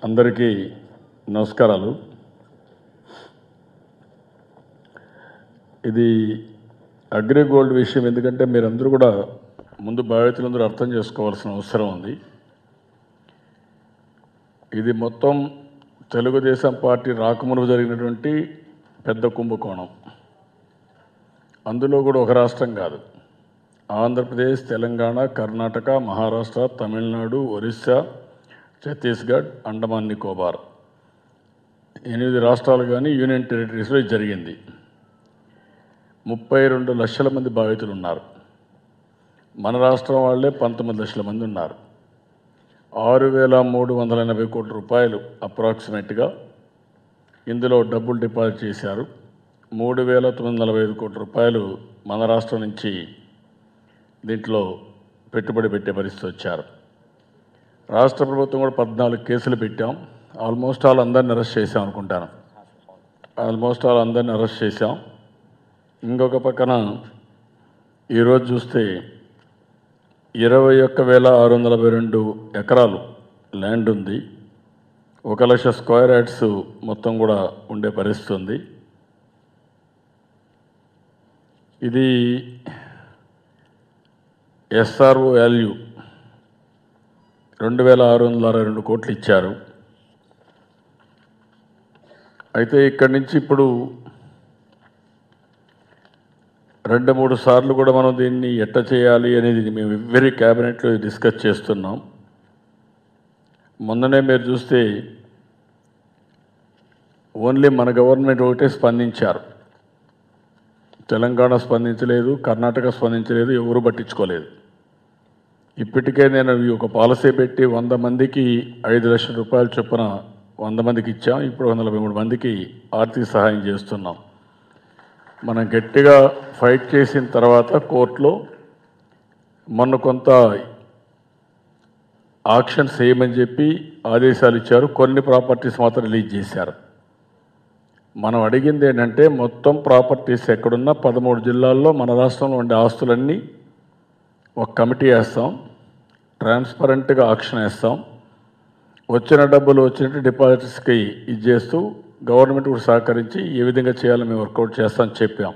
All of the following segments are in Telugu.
అందరికీ నమస్కారాలు ఇది అగ్రి గోల్డ్ విషయం ఎందుకంటే మీరందరూ కూడా ముందు బాధితులందరూ అర్థం చేసుకోవాల్సిన అవసరం ఉంది ఇది మొత్తం తెలుగుదేశం పార్టీ రాకమునుపు జరిగినటువంటి పెద్ద కుంభకోణం అందులో కూడా ఒక రాష్ట్రం కాదు ఆంధ్రప్రదేశ్ తెలంగాణ కర్ణాటక మహారాష్ట్ర తమిళనాడు ఒరిస్సా ఛత్తీస్గఢ్ అండమాన్ నికోబార్ ఎనిమిది రాష్ట్రాలు కానీ యూనియన్ టెరిటరీస్లో ఇది జరిగింది ముప్పై రెండు లక్షల మంది బాధితులు ఉన్నారు మన రాష్ట్రం వాళ్ళే పంతొమ్మిది లక్షల మంది ఉన్నారు ఆరు వేల మూడు వందల ఎనభై కోట్ల రూపాయలు అప్రాక్సిమేట్గా ఇందులో డబ్బులు డిపాజిట్ చేశారు మూడు వేల తొమ్మిది నలభై ఐదు కోట్ల రూపాయలు మన రాష్ట్రం నుంచి దీంట్లో పెట్టుబడి పెట్టే పరిస్థితి వచ్చారు రాష్ట్ర ప్రభుత్వం కూడా పద్నాలుగు కేసులు పెట్టాం ఆల్మోస్ట్ ఆల్ అందరిని అరెస్ట్ చేశాం అనుకుంటాను ఆల్మోస్ట్ ఆల్ అందరిని అరెస్ట్ చేశాం ఇంకొక పక్కన ఈరోజు చూస్తే ఇరవై ఒక్క వేల ఆరు వందల నలభై రెండు ఎకరాలు ల్యాండ్ ఉంది ఒక లక్ష స్క్వేర్ యార్డ్స్ మొత్తం కూడా ఉండే పరిస్థితి ఉంది ఇది ఎస్ఆర్ఓ వాల్యూ రెండు వేల ఆరు వందల అరవై రెండు కోట్లు ఇచ్చారు అయితే ఇక్కడి నుంచి ఇప్పుడు రెండు మూడు సార్లు కూడా మనం దీన్ని ఎట్ట చేయాలి అనేది మేము ఎవ్రీ క్యాబినెట్లో డిస్కస్ చేస్తున్నాం మొన్ననే మీరు చూస్తే ఓన్లీ మన గవర్నమెంట్ ఒకటే స్పందించారు తెలంగాణ స్పందించలేదు కర్ణాటక స్పందించలేదు ఎవరు పట్టించుకోలేదు ఇప్పటికే నేను ఈ ఒక పాలసీ పెట్టి వంద మందికి ఐదు లక్షల రూపాయల చొప్పున వంద మందికి ఇచ్చాం ఇప్పుడు వంద నలభై మూడు మందికి ఆర్థిక సహాయం చేస్తున్నాం మనం గట్టిగా ఫైట్ చేసిన తర్వాత కోర్టులో మొన్న కొంత ఆక్షన్స్ చేయమని చెప్పి ఆదేశాలు ఇచ్చారు కొన్ని ప్రాపర్టీస్ మాత్రం రిలీజ్ చేశారు మనం అడిగింది ఏంటంటే మొత్తం ప్రాపర్టీస్ ఎక్కడున్నా పదమూడు జిల్లాల్లో మన రాష్ట్రంలో ఉండే ఆస్తులన్నీ ఒక కమిటీ వేస్తాం ట్రాన్స్పరెంట్గా ఆక్షన్ వేస్తాం వచ్చిన డబ్బులు వచ్చినట్టు డిపాజిట్స్కి ఇది చేస్తూ గవర్నమెంట్ కూడా సహకరించి ఏ విధంగా చేయాలో మేము వర్కౌట్ చేస్తామని చెప్పాం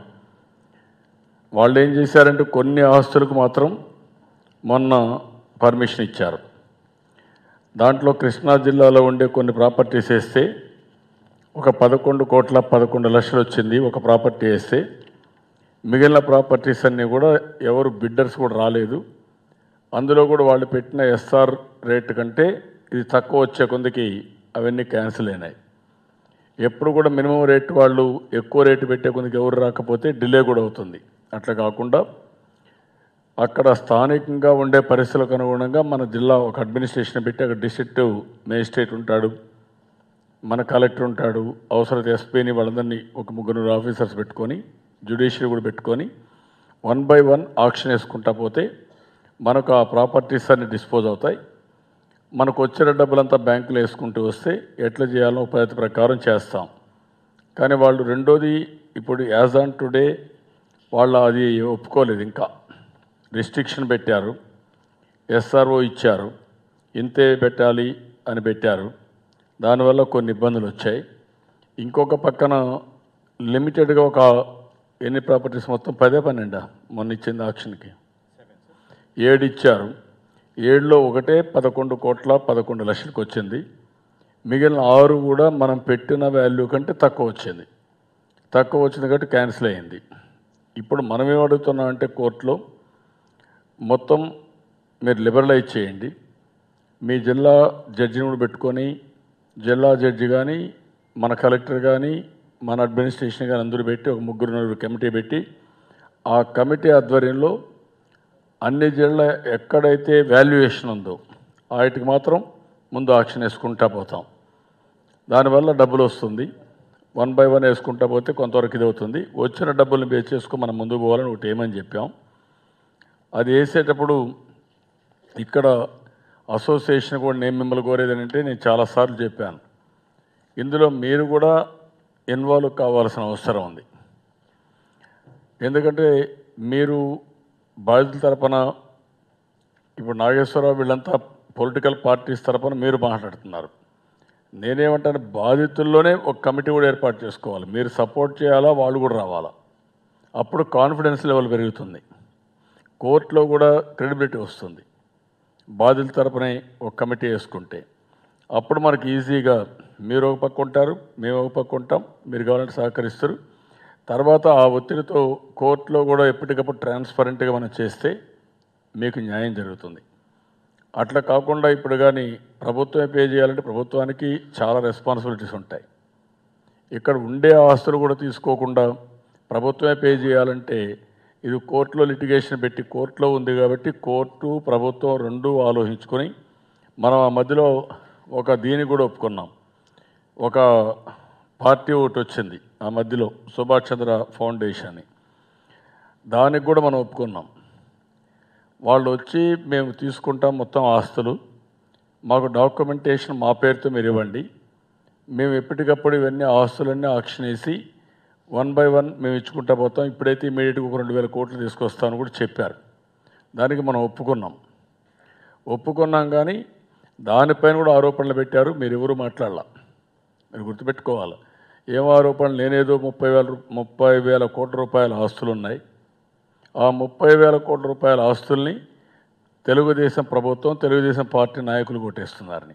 వాళ్ళు ఏం చేశారంటే కొన్ని ఆస్తులకు మాత్రం మొన్న పర్మిషన్ ఇచ్చారు దాంట్లో కృష్ణా జిల్లాలో ఉండే కొన్ని ప్రాపర్టీస్ వేస్తే ఒక పదకొండు కోట్ల పదకొండు లక్షలు వచ్చింది ఒక ప్రాపర్టీ వేస్తే మిగిలిన ప్రాపర్టీస్ అన్నీ కూడా ఎవరు బిడ్డర్స్ కూడా రాలేదు అందులో కూడా వాళ్ళు పెట్టిన ఎస్ఆర్ రేట్ కంటే ఇది తక్కువ వచ్చే కొందికి అవన్నీ క్యాన్సిల్ అయినాయి ఎప్పుడు కూడా మినిమం రేట్ వాళ్ళు ఎక్కువ రేటు పెట్టే కొందికి ఎవరు రాకపోతే డిలే కూడా అవుతుంది అట్లా కాకుండా అక్కడ స్థానికంగా ఉండే పరిస్థితులకు అనుగుణంగా మన జిల్లా ఒక అడ్మినిస్ట్రేషన్ పెట్టి అక్కడ డిస్ట్రిక్ట్ మేజిస్ట్రేట్ ఉంటాడు మన కలెక్టర్ ఉంటాడు అవసరత ఎస్పీని వాళ్ళందరినీ ఒక ముగ్గురు ఆఫీసర్స్ పెట్టుకొని జ్యుడిషియరీ కూడా పెట్టుకొని వన్ బై వన్ ఆక్షన్ వేసుకుంటా పోతే మనకు ఆ ప్రాపర్టీస్ అన్ని డిస్పోజ్ అవుతాయి మనకు వచ్చిన డబ్బులంతా బ్యాంకులో వేసుకుంటూ వస్తే ఎట్లా చేయాలో పద్ధతి ప్రకారం చేస్తాం కానీ వాళ్ళు రెండోది ఇప్పుడు యాజ్ ఆన్ టుడే వాళ్ళు అది ఒప్పుకోలేదు ఇంకా రిస్ట్రిక్షన్ పెట్టారు ఎస్ఆర్ఓ ఇచ్చారు ఇంతే పెట్టాలి అని పెట్టారు దానివల్ల కొన్ని ఇబ్బందులు వచ్చాయి ఇంకొక పక్కన లిమిటెడ్గా ఒక ఎన్ని ప్రాపర్టీస్ మొత్తం పదే పన్నెండా మొన్న ఇచ్చింది ఆక్షన్కి ఏడు ఇచ్చారు ఏడులో ఒకటే పదకొండు కోట్ల పదకొండు లక్షలకు వచ్చింది మిగిలిన ఆరు కూడా మనం పెట్టిన వాల్యూ కంటే తక్కువ వచ్చింది తక్కువ వచ్చింది కాబట్టి క్యాన్సిల్ అయింది ఇప్పుడు మనం ఏం అడుగుతున్నాం అంటే కోర్టులో మొత్తం మీరు లిబరలైజ్ చేయండి మీ జిల్లా జడ్జిని కూడా పెట్టుకొని జిల్లా జడ్జి కానీ మన కలెక్టర్ కానీ మన అడ్మినిస్ట్రేషన్ కానీ అందరూ పెట్టి ఒక ముగ్గురు నలుగురు కమిటీ పెట్టి ఆ కమిటీ ఆధ్వర్యంలో అన్ని జిల్లా ఎక్కడైతే వాల్యుయేషన్ ఉందో వాటికి మాత్రం ముందు ఆక్షన్ వేసుకుంటా పోతాం దానివల్ల డబ్బులు వస్తుంది వన్ బై వన్ వేసుకుంటా పోతే కొంతవరకు ఇది అవుతుంది వచ్చిన డబ్బుల్ని బేస్ చేసుకుని మనం ముందుకు పోవాలని ఒకటి ఏమని చెప్పాం అది వేసేటప్పుడు ఇక్కడ అసోసియేషన్ కూడా నేను మిమ్మల్ని కోరేది ఏంటంటే నేను చాలాసార్లు చెప్పాను ఇందులో మీరు కూడా ఇన్వాల్వ్ కావాల్సిన అవసరం ఉంది ఎందుకంటే మీరు బాధితుల తరపున ఇప్పుడు నాగేశ్వరరావు వీళ్ళంతా పొలిటికల్ పార్టీస్ తరపున మీరు మాట్లాడుతున్నారు నేనేమంటాను బాధితుల్లోనే ఒక కమిటీ కూడా ఏర్పాటు చేసుకోవాలి మీరు సపోర్ట్ చేయాలా వాళ్ళు కూడా రావాలా అప్పుడు కాన్ఫిడెన్స్ లెవెల్ పెరుగుతుంది కోర్టులో కూడా క్రెడిబిలిటీ వస్తుంది బాధితుల తరపునే ఒక కమిటీ వేసుకుంటే అప్పుడు మనకి ఈజీగా మీరు ఒక పక్క ఉంటారు మేము ఒక పక్క ఉంటాం మీరు కావాలంటే సహకరిస్తారు తర్వాత ఆ ఒత్తిడితో కోర్టులో కూడా ఎప్పటికప్పుడు ట్రాన్స్పరెంట్గా మనం చేస్తే మీకు న్యాయం జరుగుతుంది అట్లా కాకుండా ఇప్పుడు కానీ ప్రభుత్వమే పే చేయాలంటే ప్రభుత్వానికి చాలా రెస్పాన్సిబిలిటీస్ ఉంటాయి ఇక్కడ ఉండే ఆస్తులు కూడా తీసుకోకుండా ప్రభుత్వమే పే చేయాలంటే ఇది కోర్టులో లిటిగేషన్ పెట్టి కోర్టులో ఉంది కాబట్టి కోర్టు ప్రభుత్వం రెండు ఆలోచించుకొని మనం ఆ మధ్యలో ఒక దీన్ని కూడా ఒప్పుకున్నాం ఒక పార్టీ ఒకటి వచ్చింది ఆ మధ్యలో సుభాష్ చంద్ర ఫౌండేషన్ అని దానికి కూడా మనం ఒప్పుకున్నాం వాళ్ళు వచ్చి మేము తీసుకుంటాం మొత్తం ఆస్తులు మాకు డాక్యుమెంటేషన్ మా పేరుతో మీరు ఇవ్వండి మేము ఎప్పటికప్పుడు ఇవన్నీ ఆస్తులన్నీ ఆక్షన్ వేసి వన్ బై వన్ మేము ఇచ్చుకుంటా పోతాం ఇప్పుడైతే ఇమీడియట్గా ఒక రెండు వేల కోట్లు తీసుకొస్తామని కూడా చెప్పారు దానికి మనం ఒప్పుకున్నాం ఒప్పుకున్నాం కానీ దానిపైన కూడా ఆరోపణలు పెట్టారు మీరు ఎవరు మాట్లాడాల మీరు గుర్తుపెట్టుకోవాలి ఏం ఆరోపణలు నేనేదో ముప్పై వేల రూ- ముప్పై వేల కోట్ల రూపాయల ఆస్తులు ఉన్నాయి ఆ ముప్పై వేల కోట్ల రూపాయల ఆస్తుల్ని తెలుగుదేశం ప్రభుత్వం తెలుగుదేశం పార్టీ నాయకులు కొట్టేస్తున్నారని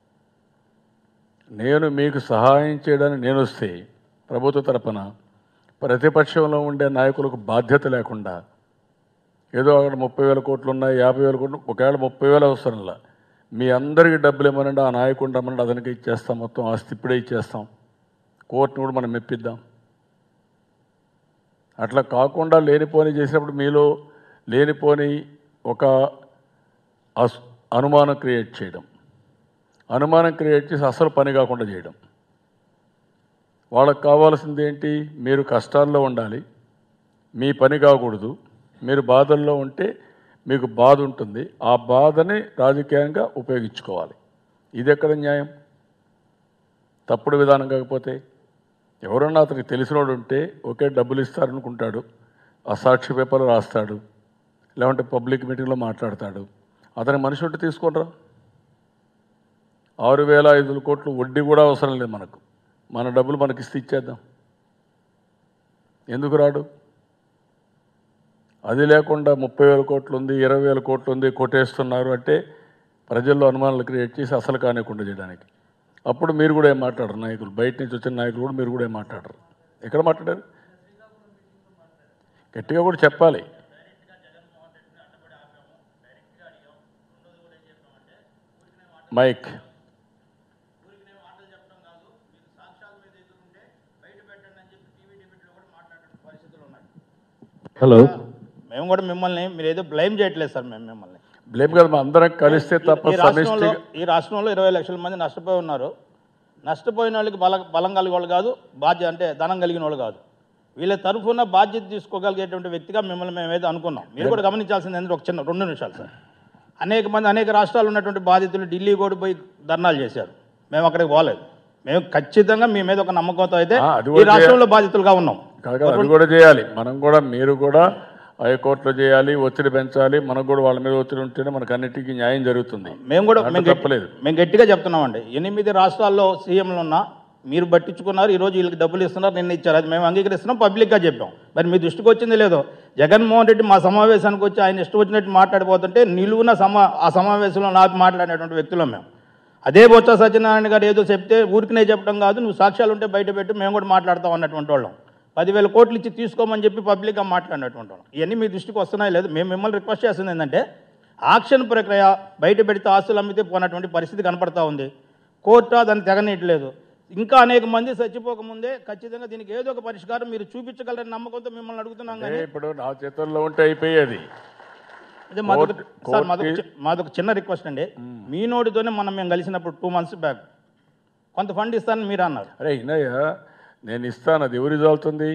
నేను మీకు సహాయం చేయడానికి నేను వస్తే ప్రభుత్వ తరపున ప్రతిపక్షంలో ఉండే నాయకులకు బాధ్యత లేకుండా ఏదో అక్కడ ముప్పై వేల కోట్లు ఉన్నాయి యాభై వేల కోట్లు ఒకవేళ ముప్పై వేలు అవసరంలా మీ అందరికీ డబ్బులు ఇవ్వనండి ఆ నాయకుడు రమ్మనండి అతనికి ఇచ్చేస్తాం మొత్తం ఆస్తి ఇప్పుడే ఇచ్చేస్తాం కోర్టును కూడా మనం మెప్పిద్దాం అట్లా కాకుండా లేనిపోని చేసినప్పుడు మీలో లేనిపోని ఒక అస్- అనుమానం క్రియేట్ చేయడం అనుమానం క్రియేట్ చేసి అసలు పని కాకుండా చేయడం వాళ్ళకి కావాల్సింది ఏంటి మీరు కష్టాల్లో ఉండాలి మీ పని కాకూడదు మీరు బాధల్లో ఉంటే మీకు బాధ ఉంటుంది ఆ బాధని రాజకీయంగా ఉపయోగించుకోవాలి ఇది ఎక్కడ న్యాయం తప్పుడు విధానం కాకపోతే ఎవరన్నా అతనికి తెలిసినోడు ఉంటే ఒకే డబ్బులు ఇస్తారనుకుంటాడు ఆ సాక్షి పేపర్లో రాస్తాడు లేకుంటే పబ్లిక్ మీటింగ్లో మాట్లాడతాడు అతని మనిషి ఉంటే తీసుకుంటారా ఆరు వేల ఐదు వందల కోట్లు వడ్డీ కూడా అవసరం లేదు మనకు మన డబ్బులు మనకి ఇస్తే ఇచ్చేద్దాం ఎందుకు రాడు అది లేకుండా ముప్పై వేల కోట్లు ఉంది ఇరవై వేల కోట్లు ఉంది కొట్టేస్తున్నారు అంటే ప్రజల్లో అనుమానాలు క్రియేట్ చేసి అసలు కానివ్వకుండా చేయడానికి అప్పుడు మీరు కూడా ఏం మాట్లాడరు నాయకులు బయట నుంచి వచ్చిన నాయకులు కూడా మీరు కూడా ఏం మాట్లాడరు ఎక్కడ మాట్లాడారు గట్టిగా కూడా చెప్పాలి మైక్ హలో మేము కూడా మిమ్మల్ని మీరు ఏదో బ్లైమ్ చేయట్లేదు సార్ మేము మిమ్మల్ని బ్లేమ్ కదా మా అందరం కలిస్తే తప్ప ఈ రాష్ట్రంలో సమిష్టిగా ఈ రాష్ట్రంలో ఇరవై లక్షల మంది నష్టపోయి ఉన్నారు నష్టపోయిన వాళ్ళకి బల బలం కలిగిన వాళ్ళు కాదు బాధ్యత అంటే ధనం కలిగిన వాళ్ళు కాదు వీళ్ళ తరఫున బాధ్యత తీసుకోగలిగేటువంటి వ్యక్తిగా మిమ్మల్ని మేమైతే అనుకున్నాం మీరు కూడా గమనించాల్సింది ఏంటంటే ఒక చిన్న రెండు నిమిషాలు సార్ అనేక మంది అనేక రాష్ట్రాలు ఉన్నటువంటి బాధితులు ఢిల్లీ కూడా పోయి ధర్నాలు చేశారు మేము అక్కడికి పోలేదు మేము ఖచ్చితంగా మీ మీద ఒక నమ్మకంతో అయితే ఆ, అది ఈ కూడా రాష్ట్రంలో బాధితులుగా ఉన్నాం కాదు కాదు, అది కూడా చేయాలి మనం కూడా మీరు కూడా హైకోర్టులో చేయాలి ఒత్తిడి పెంచాలి మనకు కూడా వాళ్ళ మీద ఒత్తిడి ఉంటేనే మనకు అన్నిటికీ న్యాయం జరుగుతుంది మేము కూడా దాంట్లో మేము గట్టి- తప్పలేదు మేము గట్టిగా చెప్తున్నామండి ఎనిమిది రాష్ట్రాల్లో సీఎంలు ఉన్నా మీరు పట్టించుకున్నారు ఈరోజు వీళ్ళకి డబ్బులు ఇస్తున్నారు నిన్న ఇచ్చారు అది మేము అంగీకరిస్తున్నాం పబ్లిక్గా చెప్పాం మరి మీ దృష్టికి వచ్చింది లేదో జగన్మోహన్ రెడ్డి మా సమావేశానికి వచ్చి ఆయన ఇష్టం వచ్చినట్టు మాట్లాడిపోతుంటే నిలువున సమా ఆ సమావేశంలో నాపి మాట్లాడేటువంటి వ్యక్తులం మేము అదే బొత్స సత్యనారాయణ గారు ఏదో చెప్తే ఊరికినే చెప్పడం కాదు నువ్వు సాక్ష్యాలు ఉంటే బయట పెట్టి మేము కూడా మాట్లాడతాం అన్నటువంటి వాళ్ళం పదివేల కోట్లు ఇచ్చి తీసుకోమని చెప్పి పబ్లిక్గా మాట్లాడినటువంటి వాళ్ళం ఇవన్నీ మీ దృష్టికి వస్తున్నాయి లేదు మేము మిమ్మల్ని రిక్వెస్ట్ చేస్తుంది ఏంటంటే ఆక్షన్ ప్రక్రియ బయట పెడితే ఆస్తులు అమ్మితే పోనటువంటి పరిస్థితి కనపడతా ఉంది కోర్టు దాన్ని తెగనీయట్లేదు ఇంకా అనేక మంది చచ్చిపోకముందే ఖచ్చితంగా దీనికి ఏదో ఒక పరిష్కారం మీరు చూపించగలరని నమ్మకంతో మిమ్మల్ని అడుగుతున్నాం ఏ కానీ ఇప్పుడు నా చేతుల్లో ఉంటే అయిపోయేది అదే మాదొక కోర్టు- సార్ మాదొక కోర్టు- చి- మాదొక చిన్న రిక్వెస్ట్ అండి మీ నోటితోనే మనం మేము కలిసినప్పుడు టూ మంత్స్ బ్యాక్ కొంత ఫండ్ ఇస్తానని మీరు అన్నారు అరే ఇన్నయ్య నేను ఇస్తాను అది ఎవరు రిజాల్తుంది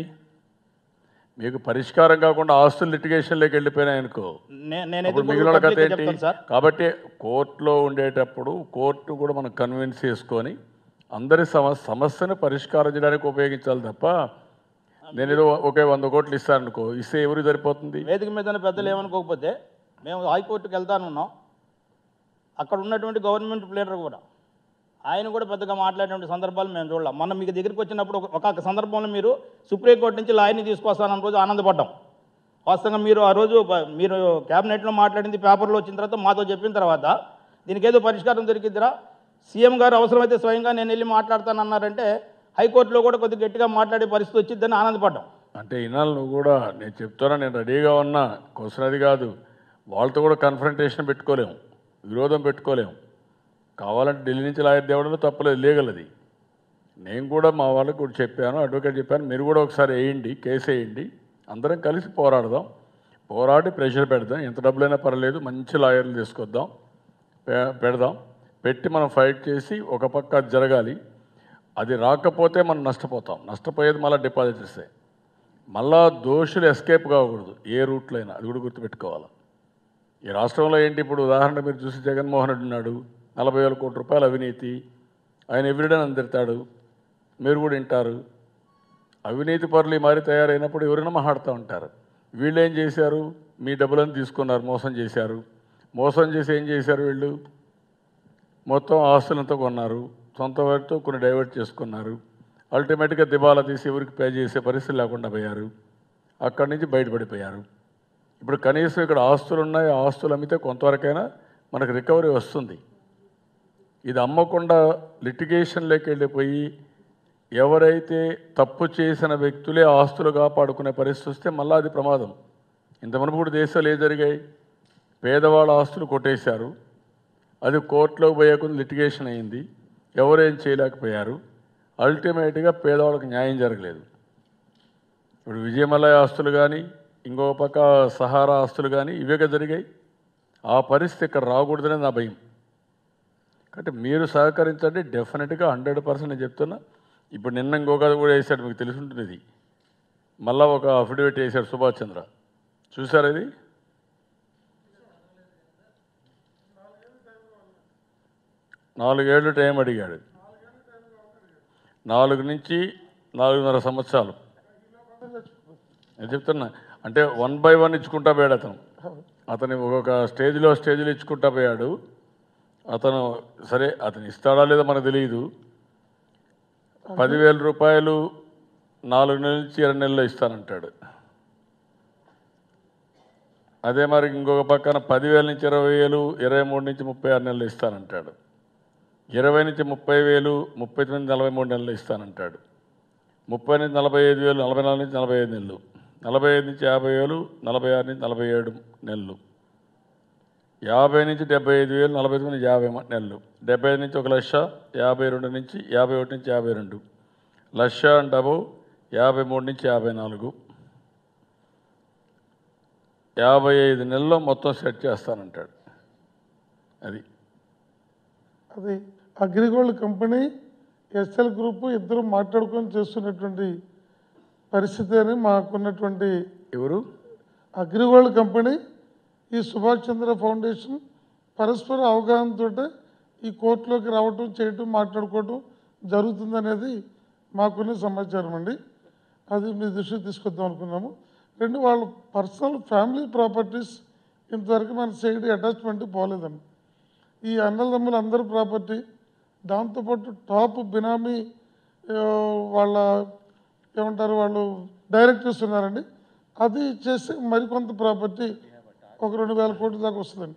మీకు పరిష్కారం కాకుండా ఆస్తులు లిటిగేషన్లోకి వెళ్ళిపోయినాయి అనుకో నే- నేనైతే అప్పుడు ఇప్పుడు మిగిలిన కథ public గా ఏంటి చెప్తాను సార్ కాబట్టి కోర్టులో ఉండేటప్పుడు కోర్టు కూడా మనం కన్విన్స్ చేసుకొని అందరి సమ సమస్యను పరిష్కారం చేయడానికి ఉపయోగించాలి తప్ప నేను ఏదో ఒకే వంద కోట్లు ఇస్తాను అనుకో ఇస్తే ఎవరు సరిపోతుంది వేదిక మీద ఉన్న పెద్దలు ఏమనుకోకపోతే మేము హైకోర్టుకి వెళ్తానున్నాం అక్కడ ఉన్నటువంటి గవర్నమెంట్ ప్లేడర్ కూడా ఆయన కూడా పెద్దగా మాట్లాడిన సందర్భాలు మేము చూడలేం మొన్న మీకు దగ్గరికి వచ్చినప్పుడు ఒక- ఒక సందర్భంలో మీరు సుప్రీంకోర్టు నుంచి లాయర్ని తీసుకొస్తానన్న రోజు ఆనందపడ్డాం వాస్తవంగా మీరు ఆ రోజు ప- మీరు క్యాబినెట్లో మాట్లాడింది పేపర్లో వచ్చిన తర్వాత మాతో చెప్పిన తర్వాత దీనికి ఏదో పరిష్కారం దొరికిద్దిరా సీఎం గారు అవసరమైతే స్వయంగా నేను వెళ్ళి మాట్లాడతానన్నారంటే హైకోర్టులో కూడా కొద్దిగా గట్టిగా మాట్లాడే పరిస్థితి వచ్చిందని ఆనందపడ్డాం అంటే ఇన్నాళ్ళు నువ్వు కూడా నేను చెప్తానా నేను రెడీగా ఉన్నా క్వశ్చన్ అది కాదు వాళ్ళతో కూడా కన్ఫరంటేషన్ పెట్టుకోలేము విరోధం పెట్టుకోలేము కావాలంటే ఢిల్లీ నుంచి లాయర్ తేవడంలో తప్పలేదు లీగల్ అది నేను కూడా మా వాళ్ళకి కూడా చెప్పాను అడ్వకేట్ చెప్పాను మీరు కూడా ఒకసారి వేయండి కేసు వేయండి అందరం కలిసి పోరాడదాం పోరాడి ప్రెషర్ పెడదాం ఎంత డబ్బులైనా పర్లేదు మంచి లాయర్లు తీసుకొద్దాం పె- పెడదాం పెట్టి మనం ఫైట్ చేసి ఒక పక్క అది జరగాలి అది రాకపోతే మనం నష్టపోతాం నష్టపోయేది మళ్ళీ డిపాజిటర్సే మళ్ళా దోషులు ఎస్కేప్ కాకూడదు ఏ రూట్లో అయినా అది కూడా గుర్తుపెట్టుకోవాలి ఈ రాష్ట్రంలో ఏంటి ఇప్పుడు ఉదాహరణ మీరు చూసి జగన్మోహన్ రెడ్డి ఉన్నాడు నలభై వేల కోట్ల రూపాయల అవినీతి ఆయన ఎవ్రీడే అందిరుతాడు మీరు కూడా వింటారు అవినీతి పరులు ఈ మారి తయారైనప్పుడు ఎవరైనా మాట్లాడుతూ ఉంటారు వీళ్ళు ఏం చేశారు మీ డబ్బులను తీసుకున్నారు మోసం చేశారు మోసం చేసి ఏం చేశారు వీళ్ళు మొత్తం ఆస్తులంతా కొన్నారు సొంత వారితో కొన్ని డైవర్ట్ చేసుకున్నారు అల్టిమేట్గా దివాలా తీసి ఎవరికి పే చేసే పరిస్థితి లేకుండా పోయారు అక్కడి నుంచి బయటపడిపోయారు ఇప్పుడు కనీసం ఇక్కడ ఆస్తులు ఉన్నాయి ఆ ఆస్తులు అమ్మితే కొంతవరకైనా మనకు రికవరీ వస్తుంది ఇది అమ్మకుండా లిటిగేషన్లోకి వెళ్ళిపోయి ఎవరైతే తప్పు చేసిన వ్యక్తులే ఆస్తులు కాపాడుకునే పరిస్థితి వస్తే మళ్ళీ అది ప్రమాదం ఇంత మునుపుడు దేశాలు ఏ జరిగాయి పేదవాళ్ళ ఆస్తులు కొట్టేశారు అది కోర్టులోకి పోయే కొద్ది లిటిగేషన్ అయింది ఎవరేం చేయలేకపోయారు అల్టిమేట్గా పేదవాళ్ళకి న్యాయం జరగలేదు ఇప్పుడు విజయమలయ ఆస్తులు కానీ ఇంకొక పక్క సహారా ఆస్తులు కానీ ఇవేగా జరిగాయి ఆ పరిస్థితి ఇక్కడ రాకూడదనే నా భయం కాబట్టి మీరు సహకరించండి డెఫినెట్గా హండ్రెడ్ పర్సెంట్ నేను చెప్తున్నా ఇప్పుడు నిన్న ఇంకొక కూడా వేశాడు మీకు తెలిసి ఉంటుంది ఇది మళ్ళా ఒక అఫిడవిట్ వేశాడు సుభాష్ చంద్ర చూసారా ఇది నాలుగేళ్ళు టైం అడిగాడు నాలుగు నుంచి నాలుగున్నర సంవత్సరాలు నేను చెప్తున్నా అంటే వన్ బై వన్ ఇచ్చుకుంటా పోయాడు అతను అతని ఒక్కొక్క స్టేజ్లో స్టేజ్లో ఇచ్చుకుంటా పోయాడు అతను సరే అతను ఇస్తాడా లేదో మనకు తెలియదు పదివేల రూపాయలు నాలుగు నెలల నుంచి ఇరవై నెలల్లో ఇస్తానంటాడు అదే మరి ఇంకొక పక్కన పదివేల నుంచి ఇరవై వేలు ఇరవై మూడు నుంచి ముప్పై ఆరు నెలలు ఇస్తానంటాడు ఇరవై నుంచి ముప్పై వేలు ముప్పై తొమ్మిది నలభై మూడు నెలలు ఇస్తానంటాడు ముప్పై నుంచి నలభై ఐదు వేలు నలభై నాలుగు నుంచి నలభై ఐదు నెలలు నలభై ఐదు నుంచి యాభై వేలు నలభై ఆరు నుంచి నలభై ఏడు నెలలు యాభై నుంచి డెబ్బై ఐదు వేలు నలభై తొమ్మిది నుంచి యాభై మ- నెలలు డెబ్బై ఐదు నుంచి ఒక లక్ష యాభై రెండు నుంచి యాభై ఒకటి నుంచి యాభై రెండు లక్ష అండ్ అబౌవ్ యాభై మూడు నుంచి యాభై నాలుగు యాభై ఐదు నెలల్లో మొత్తం సెట్ చేస్తానంటాడు అది అది అగ్రిగోల్డ్ కంపెనీ ఎస్ఎల్ గ్రూప్ ఇద్దరు మాట్లాడుకొని చేస్తున్నటువంటి పరిస్థితి అని మాకున్నటువంటి ఎవరు అగ్రిగోల్డ్ కంపెనీ ఈ సుభాష్ చంద్ర ఫౌండేషన్ పరస్పర అవగాహనతో ఈ కోర్టులోకి రావటం చేయటం మాట్లాడుకోవటం జరుగుతుందనేది మాకున్న సమాచారం అండి అది మీ దృష్టికి తీసుకొద్దాం అనుకున్నాము రెండు వాళ్ళ పర్సనల్ ఫ్యామిలీ ప్రాపర్టీస్ ఇంతవరకు మన సైడ్ అటాచ్మెంట్ పోలేదండి ఈ అన్నదమ్ములు అందరి ప్రాపర్టీ దాంతోపాటు టాప్ బినామీ ఆ, వాళ్ళ ఏమంటారు వాళ్ళు డైరెక్టర్స్ ఉన్నారండి అది చేసి మరికొంత ప్రాపర్టీ ఒక రెండు వేల కోట్ల దాకా వస్తుందండి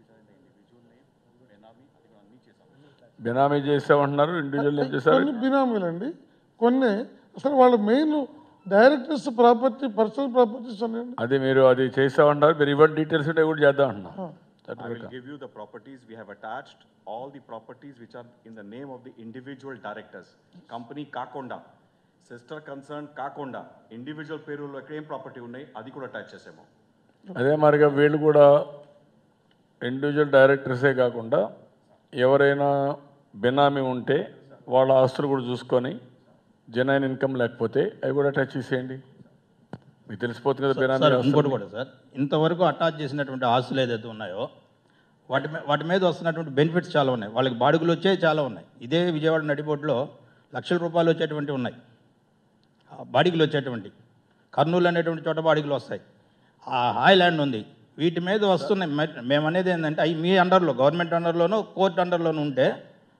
బినామీ చేసామంటున్నారు ఇండివిజువల్ ఏం చేశారు కొన్ని బినామీలండి కొన్ని అసలు వాళ్ళ main directors property personal properties ఉన్నాయండి అది మీరు అది చేసామంటున్నారు మీరు ఇవ్వండి డీటెయిల్స్ ఉంటే కూడా చేద్దాం అంటున్నాం I will give you the properties. We have attached all the properties which are in the name of the individual directors. Company Kakonda, sister concern Kakonda, individual payroll లో ఏం ప్రాపర్టీ ఉన్నాయి అది కూడా అటాచ్ చేసాము అదే మరిగా వీళ్ళు కూడా ఇండివిజువల్ డైరెక్టర్సే కాకుండా ఎవరైనా బినామీ ఉంటే వాళ్ళ ఆస్తులు కూడా చూసుకొని జెన్యున్ ఇన్కమ్ లేకపోతే అవి కూడా టచ్ చేసేయండి మీకు తెలిసిపోతుంది కదా బినామీ సార్ ఆస్తులు. ఇంకోటి కూడా సార్ ఇంతవరకు అటాచ్ చేసినటువంటి ఆస్తులు ఏదైతే ఉన్నాయో వాటి మీ- వాటి మీద వస్తున్నటువంటి బెనిఫిట్స్ చాలా ఉన్నాయి వాళ్ళకి బాడుగులు వచ్చేవి చాలా ఉన్నాయి ఇదే విజయవాడ నడిబొడ్డులో లక్షల రూపాయలు వచ్చేటువంటి ఉన్నాయి ఆ బాడిగలు వచ్చేటువంటి కర్నూలు అనేటువంటి చోట బాడిగలు వస్తాయి ఆ హాయ్లాండ్ ఉంది వీటి మీద వస్తున్నాయి మే- మేము అనేది ఏంటంటే అవి మీ అండర్లో గవర్నమెంట్ అండర్లోనూ కోర్టు అండర్లోనూ ఉంటే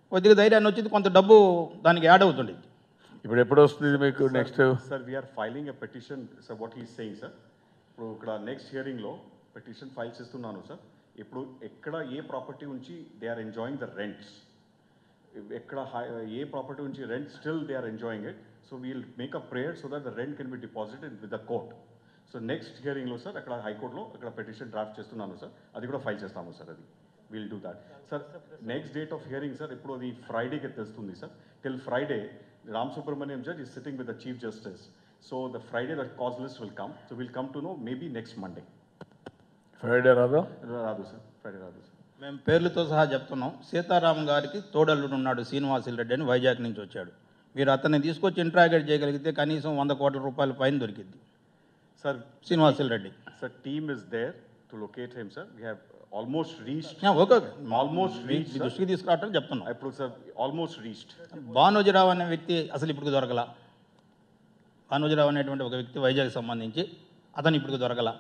కొద్దిగా ధైర్యాన్ని వచ్చింది కొంత డబ్బు దానికి యాడ్ అవుతుంది ఇప్పుడు ఎప్పుడు వస్తుంది ఇది మీకు next Sir, we are filing a petition, sir, what he is saying, sir. ఇప్పుడు ఇక్కడ నెక్స్ట్ హియరింగ్లో పిటిషన్ ఫైల్ చేస్తున్నాను సార్ ఇప్పుడు ఎక్కడ ఏ ప్రాపర్టీ ఉంచి they are enjoying the rents ఎక్కడ హై- ఏ ప్రాపర్టీ ఉంచి rent still they are enjoying it so we'll make a prayer so that the rent can be deposited with the court so next హియరింగ్లో సార్ అక్కడ హైకోర్టులో అక్కడ పిటిషన్ డ్రాఫ్ట్ చేస్తున్నాను సార్ అది కూడా ఫైల్ చేస్తాము సార్ అది will do that sir next date of hearing sir ఇప్పుడు అది ఫ్రైడేకి తెలుస్తుంది sir till Friday Ram Subrahmanyam judge is sitting with the chief justice so the Friday the cause list will come so will come to know maybe next Monday Friday రాదా రాదు సార్ ఫ్రైడే రాదు సార్ మేము పేర్లతో సహా చెప్తున్నాం సీతారాం గారికి తోడల్లుడు ఉన్నాడు శ్రీనివాసులు రెడ్డి అని వైజాగ్ నుంచి వచ్చాడు మీరు అతన్ని తీసుకొచ్చి ఇంట్రాగేట్ చేయగలిగితే కనీసం వంద కోట్ల రూపాయల పైన దొరికింది sir Srinivasulu Reddy Sir, team is there to locate him, sir. We have almost reached, yeah, okay okay. Almost మీ reached, మీ sir. దృష్టికి తీసుకురావటం చెప్తున్నాం I sir, almost reached. Bhanojirao అనే వ్యక్తి అసలు ఇప్పుడు దొరకల భానోజీరావు అనేటువంటి ఒక వ్యక్తి వైజాగ్ సంబంధించి అతను ఇప్పుడు దొరకల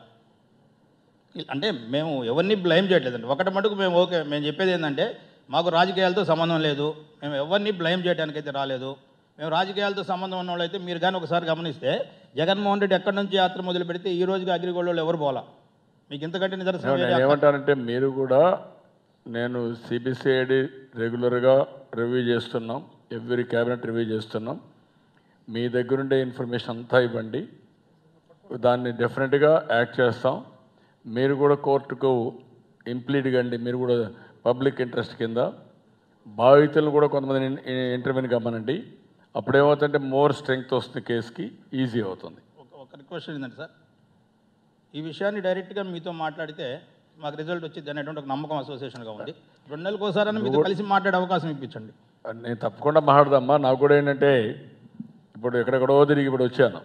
అంటే మేము ఎవరిని బ్లైమ్ చేయట్లేదండి ఒకటి మటుకు మేము ఓకే మేము చెప్పేది ఏంటంటే మాకు రాజకీయాలతో సంబంధం లేదు మేము ఎవరిని బ్లైమ్ చేయడానికైతే రాలేదు మేము రాజకీయాలతో సంబంధం ఉన్న వాళ్ళైతే మీరు కానీ ఒకసారి గమనిస్తే జగన్మోహన్ రెడ్డి ఎక్కడి నుంచి యాత్ర మొదలు పెడితే ఈ రోజుకి అగ్రిగోల్డ్ వాళ్ళు ఎవరు పోలా మీకు ఇంతకంటే నిదర్శనం వేరే నేను అక్క- ఏమంటానంటే మీరు కూడా నేను సిబిసిఐడి రెగ్యులర్గా రివ్యూ చేస్తున్నాం ఎవ్రీ క్యాబినెట్ రివ్యూ చేస్తున్నాం మీ దగ్గరుండే ఇన్ఫర్మేషన్ అంతా ఇవ్వండి దాన్ని డెఫినెట్గా యాక్ట్ చేస్తాం మీరు కూడా కోర్టుకు ఇంప్లీట్ కండి మీరు కూడా పబ్లిక్ ఇంట్రెస్ట్ కింద బాధితులను కూడా కొంతమంది ఇంటర్వ్యూని గమనండి అప్పుడేమవుతుందంటే మోర్ స్ట్రెంగ్త్ వస్తుంది కేసుకి ఈజీ అవుతుంది ఒక ఒక రిక్వెస్ట్ ఏంటంటే సార్ ఈ విషయాన్ని డైరెక్ట్గా మీతో మాట్లాడితే మాకు రిజల్ట్ వచ్చింది అనేటువంటి ఒక నమ్మకం అసోసియేషన్గా ఉంది రెండు నెలలకు ఒకసారి మీతో కలిసి మాట్లాడే అవకాశం ఇప్పించండి నేను తప్పకుండా మాట్లాడదమ్మా నాకు కూడా ఏంటంటే ఇప్పుడు ఎక్కడెక్కడో తిరిగి ఇప్పుడు వచ్చాను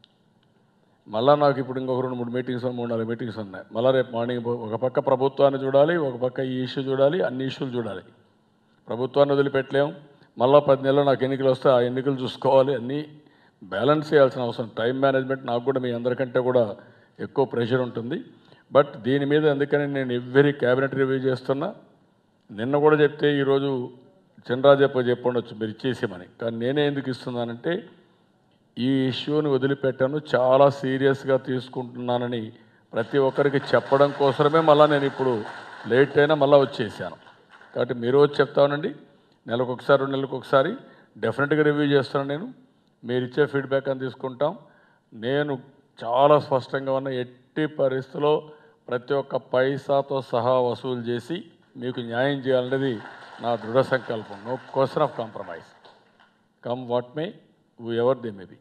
మళ్ళా నాకు ఇప్పుడు ఇంకొక రెండు మూడు మీటింగ్స్ మూడు నాలుగు మీటింగ్స్ ఉన్నాయి మళ్ళీ రేపు మార్నింగ్ పో- ఒక పక్క ప్రభుత్వాన్ని చూడాలి ఒక పక్క ఈ ఇష్యూ చూడాలి అన్ని ఇష్యూలు చూడాలి ప్రభుత్వాన్ని వదిలిపెట్టలేం మళ్ళీ పది నెలలు నాకు ఎన్నికలు వస్తే ఆ ఎన్నికలు చూసుకోవాలి అన్నీ బ్యాలెన్స్ చేయాల్సిన అవసరం టైం మేనేజ్మెంట్ నాకు కూడా మీ అందరికంటే కూడా ఎక్కువ ప్రెషర్ ఉంటుంది బట్ దీని మీద అందుకని నేను ఎవ్రీ క్యాబినెట్ రివ్యూ చేస్తున్నా నిన్న కూడా చెప్తే ఈరోజు చంద్రాజప్ప చెప్పండొచ్చు మీరు ఇచ్చేసేమని కానీ నేనే ఎందుకు ఇస్తున్నానంటే ఈ ఇష్యూని వదిలిపెట్టాను చాలా సీరియస్గా తీసుకుంటున్నానని ప్రతి ఒక్కరికి చెప్పడం కోసమే మళ్ళీ నేను ఇప్పుడు లేట్ అయినా మళ్ళీ వచ్చేసాను కాబట్టి మీరు వచ్చి చెప్తానండి నెలకు ఒకసారి రెండు నెలలకు ఒకసారి డెఫినెట్గా రివ్యూ చేస్తాను నేను మీరు ఇచ్చే ఫీడ్బ్యాక్ అని తీసుకుంటాం నేను చాలా స్పష్టంగా ఉన్న ఎట్టి పరిస్థితిలో ప్రతి ఒక్క పైసాతో సహా వసూలు చేసి మీకు న్యాయం చేయాలనేది నా దృఢ సంకల్పం no question of compromise come what may whoever they may be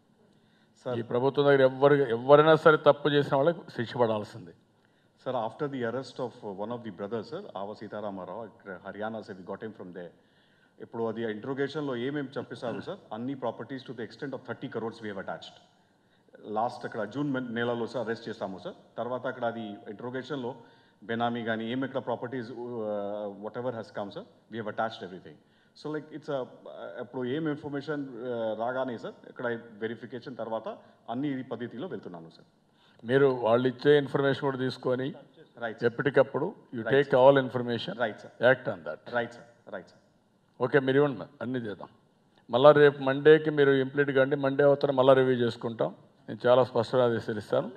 ఈ ప్రభుత్వం దగ్గర ఎవరు ఎవరైనా సరే తప్పు చేసిన వాళ్ళకి శిక్ష పడాల్సిందే Sir, after the arrest of uh, one of the brothers, sir, Ava Sitaramaraw, at Haryana, sir, we got him from there. ఇప్పుడు అది ఇంట్రోగేషన్లో ఏమేమి చెప్పేశారు సార్ అన్ని properties to the extent of thirty crores we have attached last అక్కడ జూన్ మె- నెలలో సార్ అరెస్ట్ చేస్తాము సార్ తర్వాత అక్కడ అది ఇంట్రోగేషన్లో బెనామీ కానీ ఏమి ఇక్కడ properties whatever has come sir we have attached everything so like it's ఇప్పుడు ఏం ఇన్ఫర్మేషన్ రాగానే సార్ ఇక్కడ వెరిఫికేషన్ తర్వాత అన్ని ఈ పద్ధతిలో వెళ్తున్నాను సార్ మీరు వాళ్ళు ఇచ్చే ఇన్ఫర్మేషన్ కూడా తీసుకొని రైట్ ఎప్పటికప్పుడు you take all information right sir act on that right sir right sir okay మీరు ఇవ్వండి మరి, అన్నీ చేద్దాం మళ్ళీ రేపు మండేకి మీరు ఇంప్లీట్ కండి మండే అవుతానే మళ్ళీ రివ్యూ చేసుకుంటాం నేను చాలా స్పష్టంగా ఆదేశిస్తాను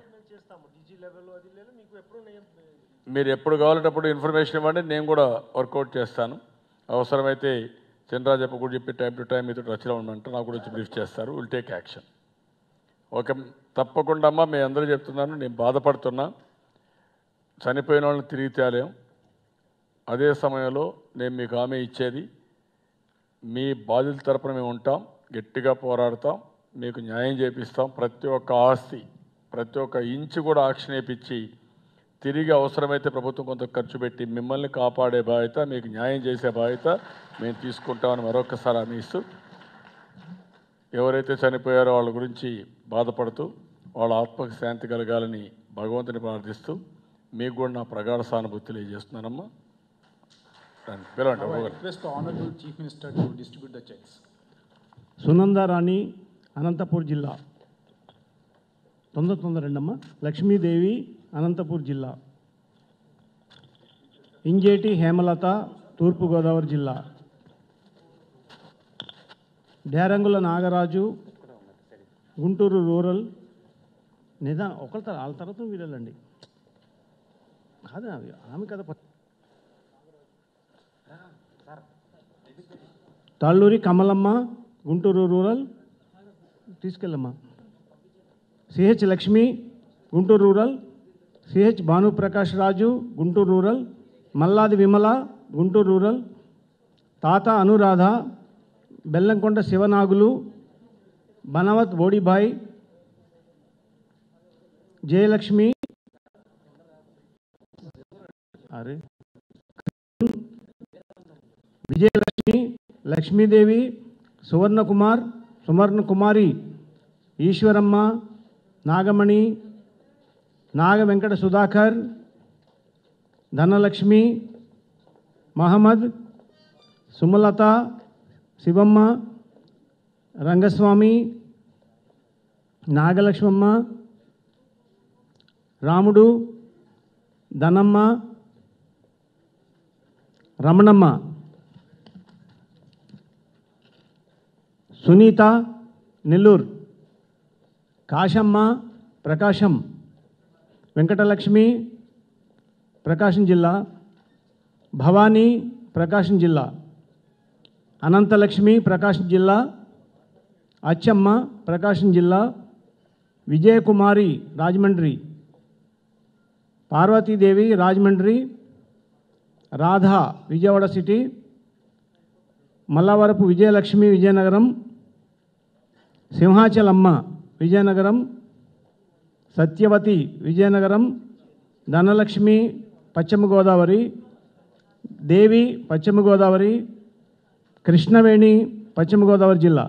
మీరు ఎప్పుడు కావాలంటే అప్పుడు ఇన్ఫర్మేషన్ ఇవ్వండి నేను కూడా వర్కౌట్ చేస్తాను అవసరమైతే చంద్రాజప్ప కూడా చెప్పి టైం టు టైం మీతో టచ్లో ఉండమంటే నాకు కూడా వచ్చి బ్రీఫ్ చేస్తారు విల్ టేక్ యాక్షన్ ఓకే తప్పకుండా అమ్మా మీ అందరూ చెప్తున్నాను నేను బాధపడుతున్నా చనిపోయిన వాళ్ళని తిరిగి తేలేం అదే సమయంలో నేను మీకు హామీ ఇచ్చేది మీ బాధితుల తరపున మేము ఉంటాం గట్టిగా పోరాడతాం మీకు న్యాయం చేపిస్తాం ప్రతి ఒక్క ఆస్తి ప్రతి ఒక్క ఇంచు కూడా ఆక్షన్ వేయించి తిరిగి అవసరమైతే ప్రభుత్వం కొంత ఖర్చు పెట్టి మిమ్మల్ని కాపాడే బాధ్యత మీకు న్యాయం చేసే బాధ్యత మేము తీసుకుంటామని మరొకసారి హామీ ఇస్తూ ఎవరైతే చనిపోయారో వాళ్ళ గురించి బాధపడుతూ వాళ్ళ ఆత్మకు శాంతి కలగాలని భగవంతుని ప్రార్థిస్తూ మీకు కూడా నా ప్రగాఢ సానుభూతి తెలియజేస్తున్నానమ్మా రండి, పిలవండి Now I ఒక్కొక్కరు. request the Honorable Chief Minister to distribute the checks. సునందారాణి Anantapur జిల్లా తొందర తొందర రెండమ్మా లక్ష్మీదేవి అనంతపూర్ జిల్లా ఇంజేటి హేమలత తూర్పుగోదావరి జిల్లా డేరంగుల నాగరాజు గుంటూరు రూరల్ నిదా ఒకళ్ళ తర్వాత వాళ్ళ తర్వాత మీరు వెళ్ళండి కాదు ఆమె ఆమె కదా ప- తాళ్ళూరి కమలమ్మ గుంటూరు రూరల్ తీసుకెళ్ళమ్మా CH Lakshmi Guntur rural CH Bhanuprakash Raju Guntur rural Malladi Vimala Guntur rural తాత అనురాధ బెల్లంకొండ శివనాగులు బనవత్ బోడిబాయ్ జయలక్ష్మి అరే విజయలక్ష్మి లక్ష్మీదేవి సువర్ణకుమార్ సువర్ణ కుమారి ఈశ్వరమ్మ నాగమణి నాగ వెంకట సుధాకర్ ధనలక్ష్మి మహమ్మద్ సుమలత శివమ్మ రంగస్వామి నాగలక్ష్మమ్మ రాముడు ధనమ్మ రమణమ్మ సునీత నెల్లూరు కాశమ్మ ప్రకాశం వెంకటలక్ష్మి ప్రకాశం జిల్లా భవానీ ప్రకాశం జిల్లా అనంతలక్ష్మి ప్రకాశం జిల్లా అచ్చమ్మ ప్రకాశం జిల్లా విజయకుమారి రాజమండ్రి పార్వతీదేవి రాజమండ్రి రాధా విజయవాడ సిటీ మల్లవరపు విజయలక్ష్మి విజయనగరం సింహాచలమ్మ విజయనగరం సత్యవతి విజయనగరం ధనలక్ష్మి పశ్చిమ గోదావరి దేవి పశ్చిమ గోదావరి కృష్ణవేణి పశ్చిమ గోదావరి జిల్లా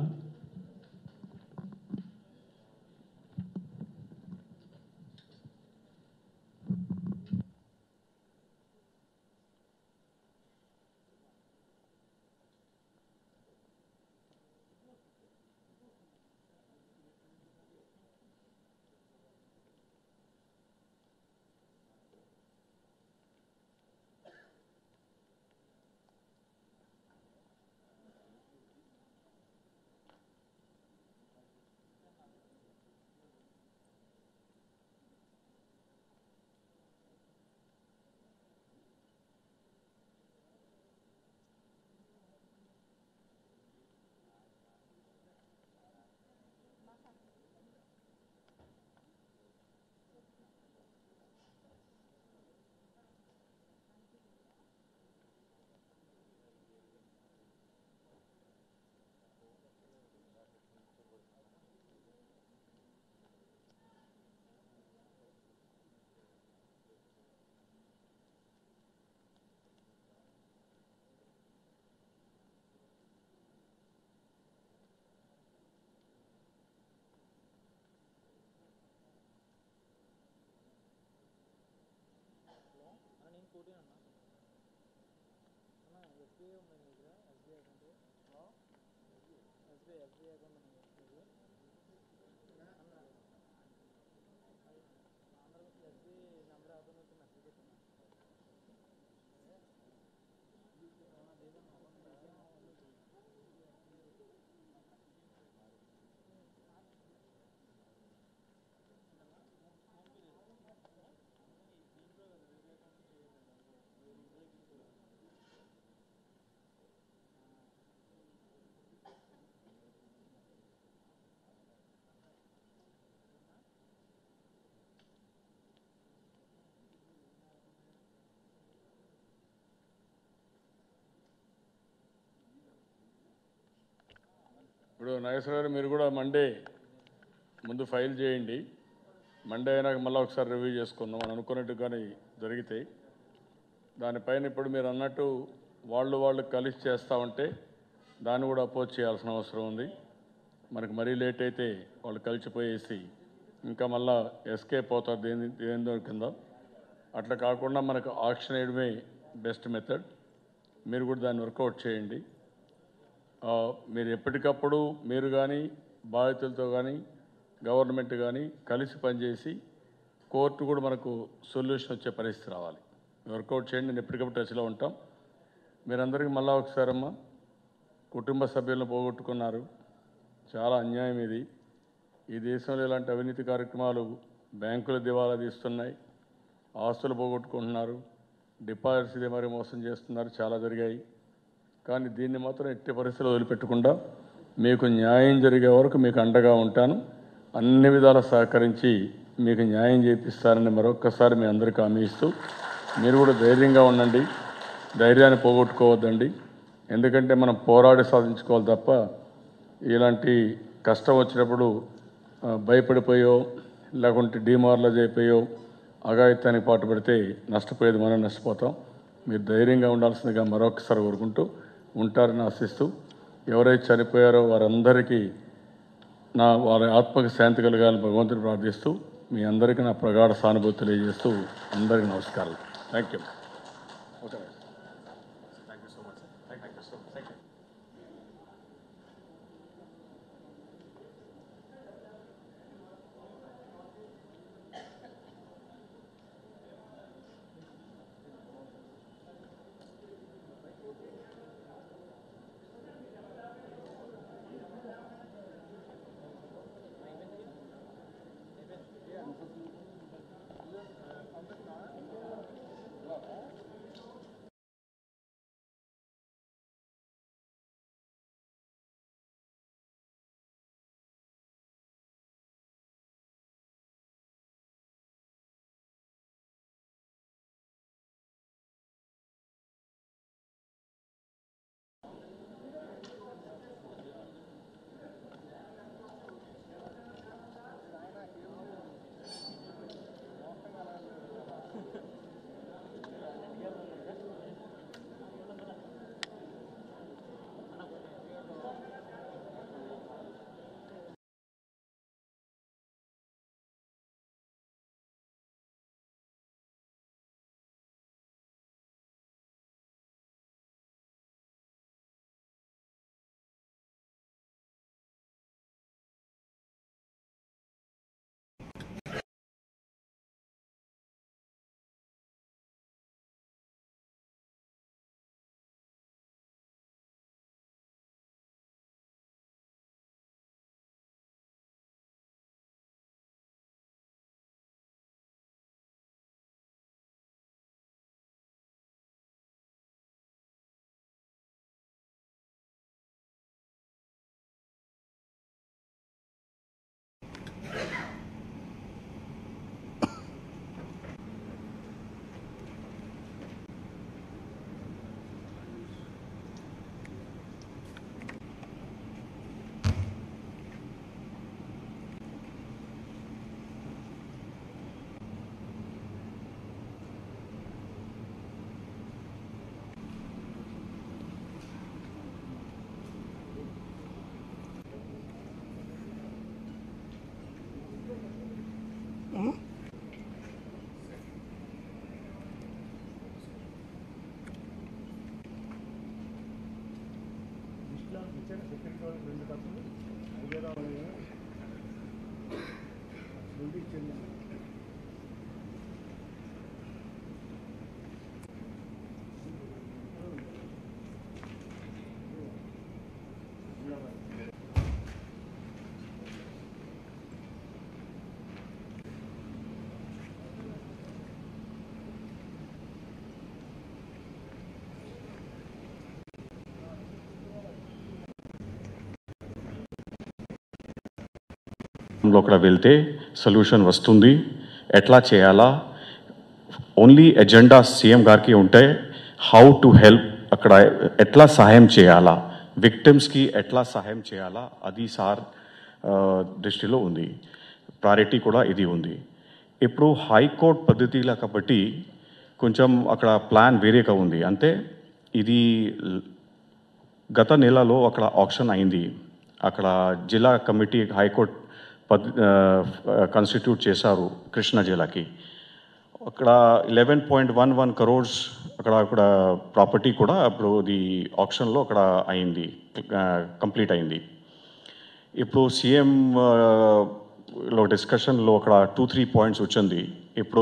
ఇప్పుడు నాగేశ్వర గారు మీరు కూడా మండే ముందు ఫైల్ చేయండి మండే అయినాక మళ్ళీ ఒకసారి రివ్యూ చేసుకుందాం అని అనుకున్నట్టు కానీ జరిగితే దానిపైన ఇప్పుడు మీరు అన్నట్టు వాళ్ళు వాళ్ళు కలిసి చేస్తూ ఉంటే దాన్ని కూడా అపోజ్ చేయాల్సిన అవసరం ఉంది మనకు మరీ లేట్ అయితే వాళ్ళు కలిసిపోయేసి ఇంకా మళ్ళా ఎస్కేప్ అవుతారు దేని దేని కింద అట్లా కాకుండా మనకు ఆక్షన్ వేయడమే బెస్ట్ మెథడ్ మీరు కూడా దాన్ని వర్కౌట్ చేయండి ఆ, మీరు ఎప్పటికప్పుడు మీరు కానీ బాధితులతో కానీ గవర్నమెంట్ కానీ కలిసి పనిచేసి కోర్టు కూడా మనకు సొల్యూషన్ వచ్చే పరిస్థితి రావాలి వర్కౌట్ చేయండి నేను ఎప్పటికప్పుడు టచ్లో ఉంటాం మీరందరికీ మళ్ళా ఒకసారమ్మా కుటుంబ సభ్యులను పోగొట్టుకున్నారు చాలా అన్యాయం ఇది ఈ దేశంలో ఇలాంటి అవినీతి కార్యక్రమాలు బ్యాంకులు దివాలా తీస్తున్నాయి ఆస్తులు పోగొట్టుకుంటున్నారు డిపాజిట్స్ ఇది మరి మోసం చేస్తున్నారు చాలా జరిగాయి కానీ దీన్ని మాత్రం ఎట్టి పరిస్థితుల్లో వదిలిపెట్టకుండా మీకు న్యాయం జరిగే వరకు మీకు అండగా ఉంటాను అన్ని విధాల సహకరించి మీకు న్యాయం చేపిస్తానని మరొక్కసారి మీ అందరికీ హామీ ఇస్తూ మీరు కూడా ధైర్యంగా ఉండండి ధైర్యాన్ని పోగొట్టుకోవద్దండి ఎందుకంటే మనం పోరాడి సాధించుకోవాలి తప్ప ఇలాంటి కష్టం వచ్చినప్పుడు ఆ, భయపడిపోయో లేకుంటే డిమారలైజ్ అయిపోయో అఘాయిత్యానికి పాటు పెడితే నష్టపోయేది మనం నష్టపోతాం మీరు ధైర్యంగా ఉండాల్సిందిగా మరొకసారి కోరుకుంటూ ఉంటారని ఆశిస్తూ ఎవరైతే చనిపోయారో వారందరికీ నా వారి ఆత్మకి శాంతి కలగాలని భగవంతుని ప్రార్థిస్తూ మీ అందరికీ నా ప్రగాఢ సానుభూతి తెలియజేస్తూ అందరికీ నమస్కారాలు థ్యాంక్ యూ ఓకే లో అక్కడ వెళ్తే సొల్యూషన్ వస్తుంది ఎట్లా చేయాలా ఓన్లీ ఎజెండా సీఎం గారికి ఉంటే హౌ టు హెల్ప్ అక్కడ ఎట్లా సహాయం చేయాలా విక్టిమ్స్కి ఎట్లా సహాయం చేయాలా అది సార్ ఆ, దృష్టిలో ఉంది ప్రయారిటీ కూడా ఇది ఉంది ఇప్పుడు హైకోర్టు పద్ధతిలా కాబట్టి కొంచెం అక్కడ ప్లాన్ వేరేగా ఉంది అంటే ఇది గత నెలలో అక్కడ ఆప్షన్ అయింది అక్కడ జిల్లా కమిటీ హైకోర్టు పద్ కాన్స్టిట్యూట్ చేశారు కృష్ణా జిల్లాకి అక్కడ eleven point one one crores అక్కడ అక్కడ ప్రాపర్టీ కూడా అప్పుడు ఇది ఆప్షన్లో అక్కడ అయింది కంప్లీట్ అయింది ఇప్పుడు సీఎం లో డిస్కషన్లో అక్కడ టూ త్రీ పాయింట్స్ వచ్చింది ఇప్పుడు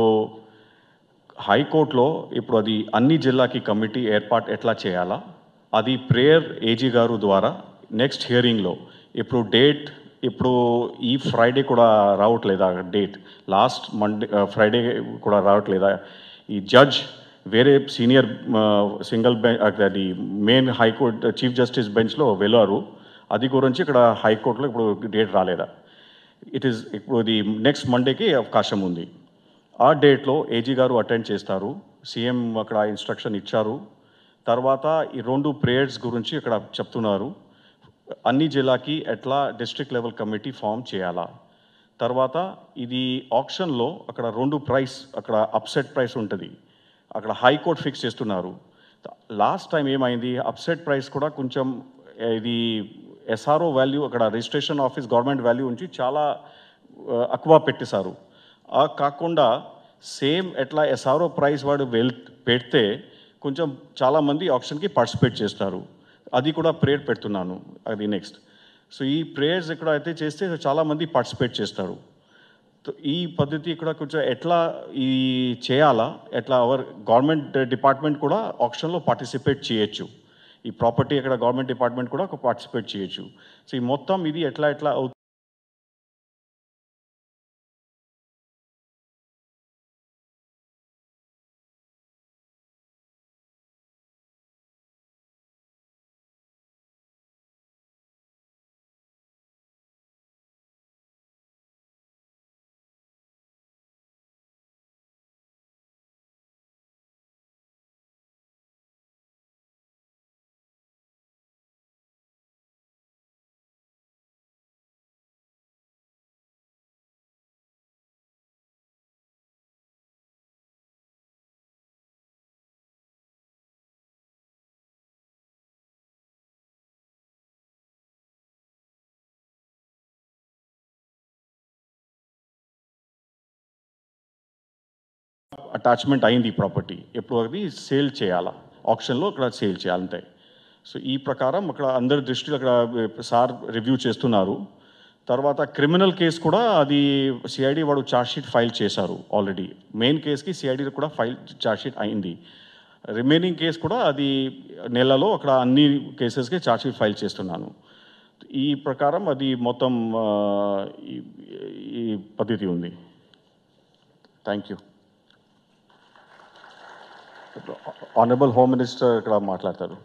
హైకోర్టులో ఇప్పుడు అది అన్ని జిల్లాకి కమిటీ ఏర్పాటు ఎట్లా చేయాలా అది ప్రేయర్ ఏజీ గారు ద్వారా నెక్స్ట్ హియరింగ్లో ఇప్పుడు డేట్ ఇప్పుడు ఈ ఫ్రైడే కూడా రావట్లేదా డేట్ లాస్ట్ మండే ఫ్రైడే కూడా రావట్లేదా ఈ జడ్జ్ వేరే సీనియర్ సింగిల్ బెంచ్ అది మెయిన్ హైకోర్టు చీఫ్ జస్టిస్ బెంచ్లో వెళ్ళారు అది గురించి ఇక్కడ హైకోర్టులో ఇప్పుడు డేట్ రాలేదా ఇట్ ఈస్ ఇప్పుడు ఇది నెక్స్ట్ మండేకి అవకాశం ఉంది ఆ డేట్లో ఏజీ గారు అటెండ్ చేస్తారు సీఎం అక్కడ ఇన్స్ట్రక్షన్ ఇచ్చారు తర్వాత ఈ రెండు ప్రేయర్స్ గురించి ఇక్కడ చెప్తున్నారు అన్ని జిల్లాకి ఎట్లా డిస్ట్రిక్ట్ లెవెల్ కమిటీ ఫామ్ చేయాలా తర్వాత ఇది ఆప్షన్లో అక్కడ రెండు ప్రైస్ అక్కడ అప్సెట్ ప్రైస్ ఉంటుంది అక్కడ హైకోర్టు ఫిక్స్ చేస్తున్నారు లాస్ట్ టైం ఏమైంది అప్సెట్ ప్రైస్ కూడా కొంచెం ఇది ఎస్ఆర్ఓ వాల్యూ అక్కడ రిజిస్ట్రేషన్ ఆఫీస్ గవర్నమెంట్ వాల్యూ నుంచి చాలా ఆ, ఎక్కువ పెట్టేశారు ఆ కాకుండా సేమ్ ఎట్లా ఎస్ఆర్ఓ ప్రైస్ వాడు వెల్ పెడితే కొంచెం చాలామంది ఆప్షన్కి పార్టిసిపేట్ చేస్తారు అది కూడా ప్రేయర్ పెడుతున్నాను అది నెక్స్ట్ సో ఈ ప్రేయర్స్ ఇక్కడ అయితే చేస్తే చాలామంది పార్టిసిపేట్ చేస్తారు తో ఈ పద్ధతి ఇక్కడ కొంచెం ఎట్లా ఈ చేయాలా ఎట్లా అవర్ గవర్నమెంట్ డిపార్ట్మెంట్ కూడా ఆప్షన్లో పార్టిసిపేట్ చేయొచ్చు ఈ ప్రాపర్టీ ఇక్కడ గవర్నమెంట్ డిపార్ట్మెంట్ కూడా పార్టిసిపేట్ చేయొచ్చు సో ఈ మొత్తం ఇది ఎట్లా ఎట్లా అవు అటాచ్మెంట్ అయింది ఈ ప్రాపర్టీ ఎప్పుడు అది సేల్ చేయాలా ఆప్షన్లో అక్కడ సేల్ చేయాలంటే సో ఈ ప్రకారం అక్కడ అందరి దృష్టిలో అక్కడ సార్ రివ్యూ చేస్తున్నారు తర్వాత క్రిమినల్ కేసు కూడా అది సిఐడి వాడు ఛార్జ్షీట్ ఫైల్ చేశారు ఆల్రెడీ మెయిన్ కేసుకి సిఐడి కూడా ఫైల్ ఛార్జ్షీట్ అయింది రిమైనింగ్ కేసు కూడా అది నెలలో అక్కడ అన్ని కేసెస్కి ఛార్జ్షీట్ ఫైల్ చేస్తున్నాను ఈ ప్రకారం అది మొత్తం ఆ, ఈ ఈ పద్ధతి ఉంది thank you honourable home minister ఇక్కడ మాట్లాడతారు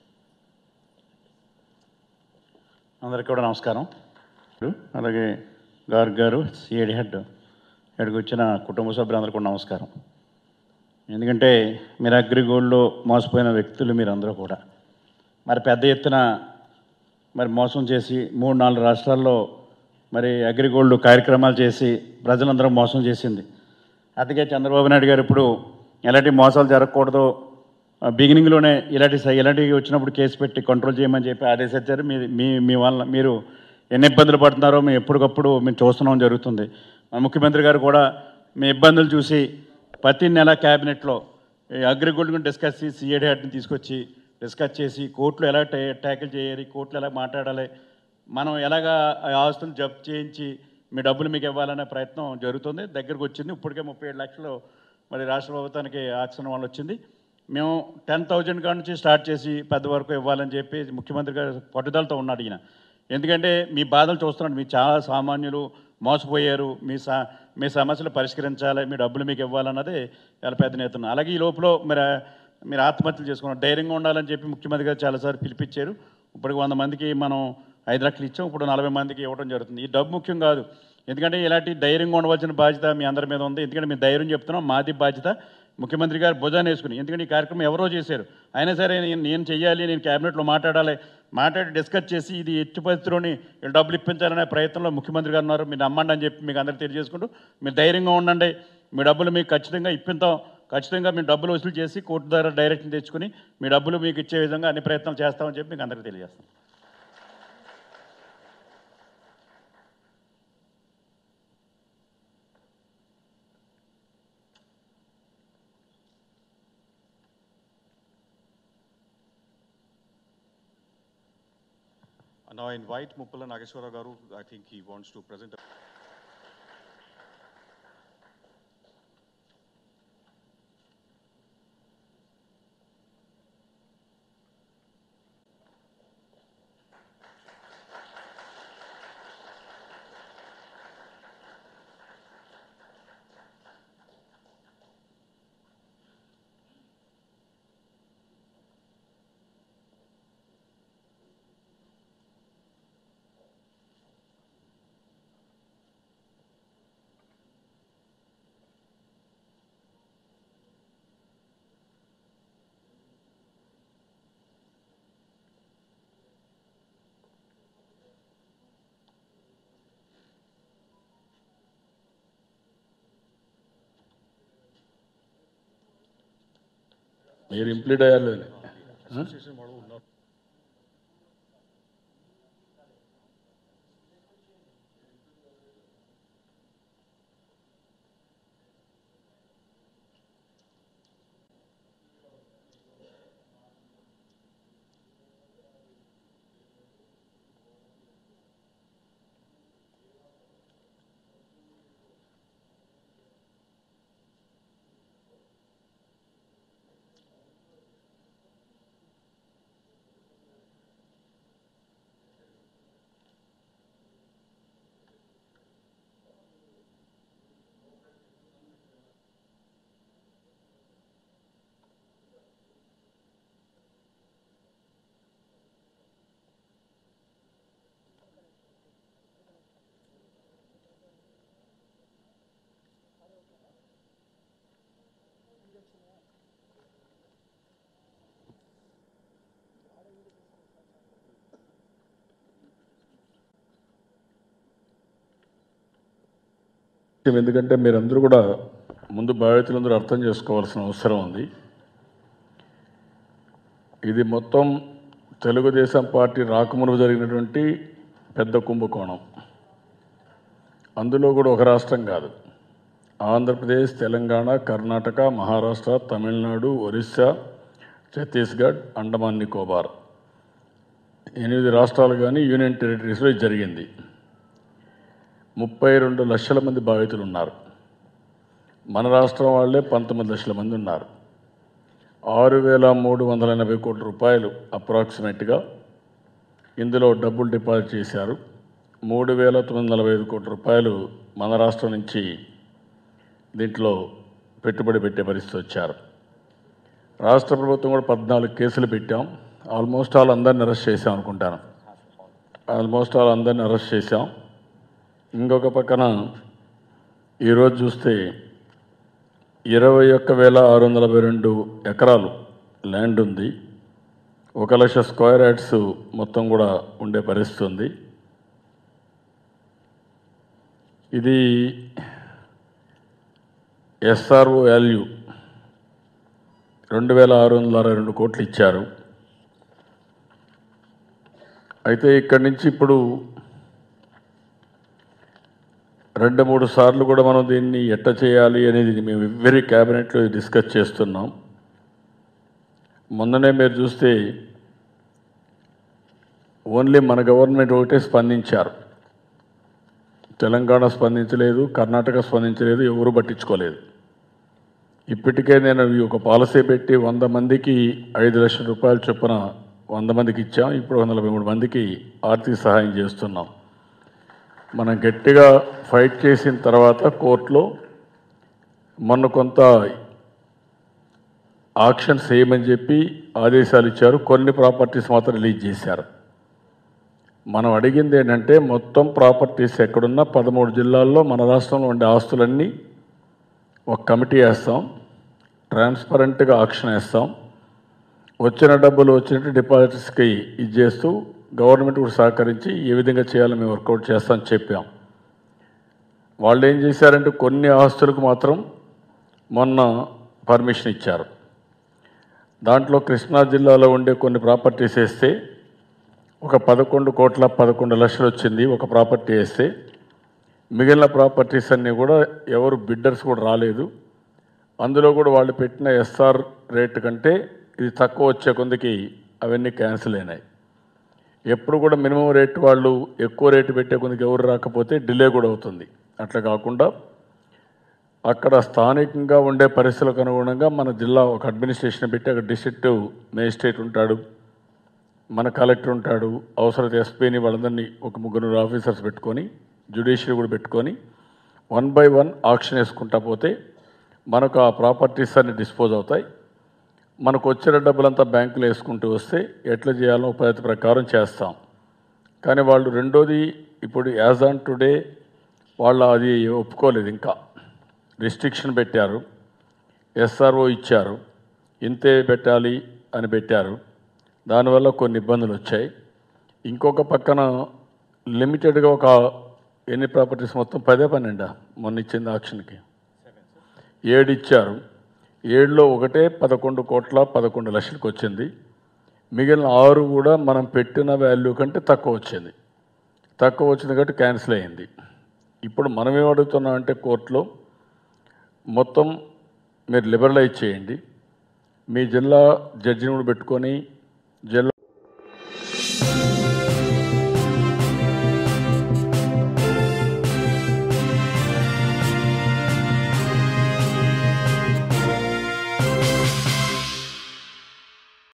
అందరికీ కూడా నమస్కారం అలాగే గార్గ్ గారు సిఐడి హెడ్ ఇక్కడికి వచ్చిన కుటుంబ సభ్యులందరికీ కూడా నమస్కారం ఎందుకంటే మీరు అగ్రిగోల్డ్లో మోసపోయిన వ్యక్తులు మీరందరూ కూడా మరి పెద్ద ఎత్తున మరి మోసం చేసి మూడు నాలుగు రాష్ట్రాల్లో మరి అగ్రిగోల్డ్ కార్యక్రమాలు చేసి ప్రజలందరూ మోసం చేసింది అందుకే చంద్రబాబు నాయుడు గారు ఇప్పుడు ఎలాంటి మోసాలు జరగకూడదు ఆ, బిగినింగ్లోనే ఇలాంటి స- ఇలాంటివి వచ్చినప్పుడు కేసు పెట్టి కంట్రోల్ చేయమని చెప్పి ఆదేశించారు మీ మీ మీ వల్ల మీరు ఎన్ని ఇబ్బందులు పడుతున్నారో మేము ఎప్పటికప్పుడు మేము చూస్తున్నాం జరుగుతుంది మా ముఖ్యమంత్రి గారు కూడా మీ ఇబ్బందులు చూసి ప్రతి నెల క్యాబినెట్లో ఈ అగ్రిగోల్డ్ గురించి డిస్కస్ చేసి సిఐడి హెడ్ని తీసుకొచ్చి డిస్కస్ చేసి కోర్టులో ఎలా టా- ట్యాకిల్ చేయాలి కోర్టులో ఎలా మాట్లాడాలి మనం ఎలాగా ఆ ఆస్తులు జప్తు చేయించి మీ డబ్బులు మీకు ఇవ్వాలనే ప్రయత్నం జరుగుతుంది దగ్గరకు వచ్చింది ఇప్పటికే ముప్పై ఏడు లక్షలు మరి రాష్ట్ర ప్రభుత్వానికి ఆక్షన్ వల్ల వచ్చింది మేము టెన్ థౌజండ్ కాడ నుంచి స్టార్ట్ చేసి పెద్ద వరకు ఇవ్వాలని చెప్పి ముఖ్యమంత్రి గారు పట్టుదలతో ఉన్నాడు ఈయన ఎందుకంటే మీ బాధలు చూస్తున్నాడు మీ చాలా సామాన్యులు మోసపోయారు మీ సా మీ సమస్యలు పరిష్కరించాలి మీ డబ్బులు మీకు ఇవ్వాలన్నది చాలా పెద్ద నేతను అలాగే ఈ లోపల మీరు మీరు ఆత్మహత్యలు చేసుకున్నారు ధైర్యంగా ఉండాలని చెప్పి ముఖ్యమంత్రి గారు చాలాసార్లు పిలిపించారు ఇప్పటికి వంద మందికి మనం ఐదు లక్షలు ఇచ్చాం ఇప్పుడు నలభై మందికి ఇవ్వడం జరుగుతుంది ఈ డబ్బు ముఖ్యం కాదు ఎందుకంటే ఇలాంటి ధైర్యంగా ఉండవలసిన బాధ్యత మీ అందరి మీద ఉంది ఎందుకంటే మీ ధైర్యం చెప్తున్నాం మాది బాధ్యత ముఖ్యమంత్రి గారు భుజాన్ని వేసుకుని ఎందుకంటే ఈ కార్యక్రమం ఎవరో చేశారు అయినా సరే నేను నేను చెయ్యాలి నేను క్యాబినెట్లో మాట్లాడాలి మాట్లాడి డిస్కస్ చేసి ఇది ఎట్టి పరిస్థితిలోని వీళ్ళు డబ్బులు ఇప్పించాలనే ప్రయత్నంలో ముఖ్యమంత్రి గారు ఉన్నారు మీరు నమ్మండి అని చెప్పి మీకు అందరికీ తెలియజేసుకుంటూ మీరు ధైర్యంగా ఉండండి మీ డబ్బులు మీకు ఖచ్చితంగా ఇప్పిస్తాం ఖచ్చితంగా మీ డబ్బులు వసూలు చేసి కోర్టు ద్వారా డైరెక్షన్ తెచ్చుకుని మీ డబ్బులు మీకు ఇచ్చే విధంగా అన్ని ప్రయత్నాలు చేస్తామని చెప్పి మీకు అందరికీ తెలియజేస్తాం Now I invite Muppala Nageshwara Garu. I think he wants to present. మీరు ఇంప్లీట్ అయ్యారు లేదని ఎందుకంటే మీరందరూ కూడా ముందు బాధితులందరూ అర్థం చేసుకోవాల్సిన అవసరం ఉంది ఇది మొత్తం తెలుగుదేశం పార్టీ రాకమునుపు జరిగినటువంటి పెద్ద కుంభకోణం అందులో కూడా ఒక రాష్ట్రం కాదు ఆంధ్రప్రదేశ్ తెలంగాణ కర్ణాటక మహారాష్ట్ర తమిళనాడు ఒరిస్సా ఛత్తీస్గఢ్ అండమాన్ నికోబార్ ఎనిమిది రాష్ట్రాలు కానీ యూనియన్ టెరిటరీస్లో ఇది జరిగింది ముప్పై రెండు లక్షల మంది బాధితులు ఉన్నారు మన రాష్ట్రం వాళ్ళే పంతొమ్మిది లక్షల మంది ఉన్నారు ఆరు వేల మూడు వందల ఎనభై కోట్ల రూపాయలు అప్రాక్సిమేట్గా ఇందులో డబ్బులు డిపాజిట్ చేశారు మూడు వేల తొమ్మిది వందల నలభై ఐదు కోట్ల రూపాయలు మన రాష్ట్రం నుంచి దీంట్లో పెట్టుబడి పెట్టే పరిస్థితి వచ్చారు రాష్ట్ర ప్రభుత్వం కూడా పద్నాలుగు కేసులు పెట్టాం ఆల్మోస్ట్ ఆల్ అందరిని అరెస్ట్ చేశాం అనుకుంటాను ఆల్మోస్ట్ ఆల్ అందరిని అరెస్ట్ చేశాం ఇంకొక పక్కన ఈరోజు చూస్తే ఇరవై ఒక్క వేల ఆరు వందల నలభై రెండు ఎకరాలు ల్యాండ్ ఉంది ఒక లక్ష స్క్వేర్ యార్డ్స్ మొత్తం కూడా ఉండే పరిస్థితి ఉంది ఇది ఎస్ఆర్ఓ వాల్యూ రెండు వేల ఆరు వందల అరవై రెండు కోట్లు ఇచ్చారు అయితే ఇక్కడి నుంచి ఇప్పుడు రెండు మూడు సార్లు కూడా మనం దీన్ని ఎట్ట చేయాలి అనేది మేము ఎవ్రీ క్యాబినెట్లో డిస్కస్ చేస్తున్నాం మొన్ననే మీరు చూస్తే ఓన్లీ మన గవర్నమెంట్ ఒకటే స్పందించారు తెలంగాణ స్పందించలేదు కర్ణాటక స్పందించలేదు ఎవరు పట్టించుకోలేదు ఇప్పటికే నేను ఈ ఒక పాలసీ పెట్టి వంద మందికి ఐదు లక్షల రూపాయల చొప్పున వంద మందికి ఇచ్చాం ఇప్పుడు ఒక నలభై మూడు మందికి ఆర్థిక సహాయం చేస్తున్నాం మనం గట్టిగా ఫైట్ చేసిన తర్వాత కోర్టులో మొన్న కొంత ఆక్షన్స్ చేయమని చెప్పి ఆదేశాలు ఇచ్చారు కొన్ని ప్రాపర్టీస్ మాత్రం రిలీజ్ చేశారు మనం అడిగింది ఏంటంటే మొత్తం ప్రాపర్టీస్ ఎక్కడున్నా పదమూడు జిల్లాల్లో మన రాష్ట్రంలో ఉండే ఆస్తులన్నీ ఒక కమిటీ వేస్తాం ట్రాన్స్పరెంట్గా ఆక్షన్ వేస్తాం వచ్చిన డబ్బులు వచ్చినట్టు డిపాజిట్స్కి ఇది చేస్తూ గవర్నమెంట్ కూడా సహకరించి ఏ విధంగా చేయాలో మేము వర్కౌట్ చేస్తామని చెప్పాం వాళ్ళు ఏం చేశారంటే కొన్ని ఆస్తులకు మాత్రం మొన్న పర్మిషన్ ఇచ్చారు దాంట్లో కృష్ణా జిల్లాలో ఉండే కొన్ని ప్రాపర్టీస్ వేస్తే ఒక పదకొండు కోట్ల పదకొండు లక్షలు వచ్చింది ఒక ప్రాపర్టీ వేస్తే మిగిలిన ప్రాపర్టీస్ అన్నీ కూడా ఎవరు బిడ్డర్స్ కూడా రాలేదు అందులో కూడా వాళ్ళు పెట్టిన ఎస్ఆర్ రేట్ కంటే ఇది తక్కువ వచ్చే కొందికి అవన్నీ క్యాన్సిల్ అయినాయి ఎప్పుడు కూడా మినిమం రేట్ వాళ్ళు ఎక్కువ రేటు పెట్టే కొందికి ఎవరు రాకపోతే డిలే కూడా అవుతుంది అట్లా కాకుండా అక్కడ స్థానికంగా ఉండే పరిస్థితులకు అనుగుణంగా మన జిల్లా ఒక అడ్మినిస్ట్రేషన్ పెట్టి అక్కడ డిస్ట్రిక్ట్ మేజిస్ట్రేట్ ఉంటాడు మన కలెక్టర్ ఉంటాడు అవసరమైతే ఎస్పీని వాళ్ళందరినీ ఒక ముగ్గురు ఆఫీసర్స్ పెట్టుకొని జ్యుడిషియరీ కూడా పెట్టుకొని వన్ బై వన్ ఆక్షన్ వేసుకుంటా పోతే మనకు ఆ ప్రాపర్టీస్ అన్ని డిస్పోజ్ అవుతాయి మనకు వచ్చిన డబ్బులంతా బ్యాంకులో వేసుకుంటూ వస్తే ఎట్లా చేయాలో పద్ధతి ప్రకారం చేస్తాం కానీ వాళ్ళు రెండోది ఇప్పుడు యాజ్ ఆన్ టుడే వాళ్ళు అది ఒప్పుకోలేదు ఇంకా రిస్ట్రిక్షన్ పెట్టారు ఎస్ఆర్ఓ ఇచ్చారు ఇంతే పెట్టాలి అని పెట్టారు దానివల్ల కొన్ని ఇబ్బందులు వచ్చాయి ఇంకొక పక్కన లిమిటెడ్గా ఒక ఎన్ని ప్రాపర్టీస్ మొత్తం పదే పన్నెండా మొన్న ఇచ్చింది ఆక్షన్కి ఏడు ఇచ్చారు ఏడులో ఒకటే పదకొండు కోట్ల పదకొండు లక్షలకు వచ్చింది మిగిలిన ఆరు కూడా మనం పెట్టిన వాల్యూ కంటే తక్కువ వచ్చింది తక్కువ వచ్చింది కాబట్టి క్యాన్సిల్ అయింది ఇప్పుడు మనం ఏం అడుగుతున్నాం అంటే కోర్టులో మొత్తం మీరు లిబరలైజ్ చేయండి మీ జిల్లా జడ్జిని కూడా పెట్టుకొని జిల్లా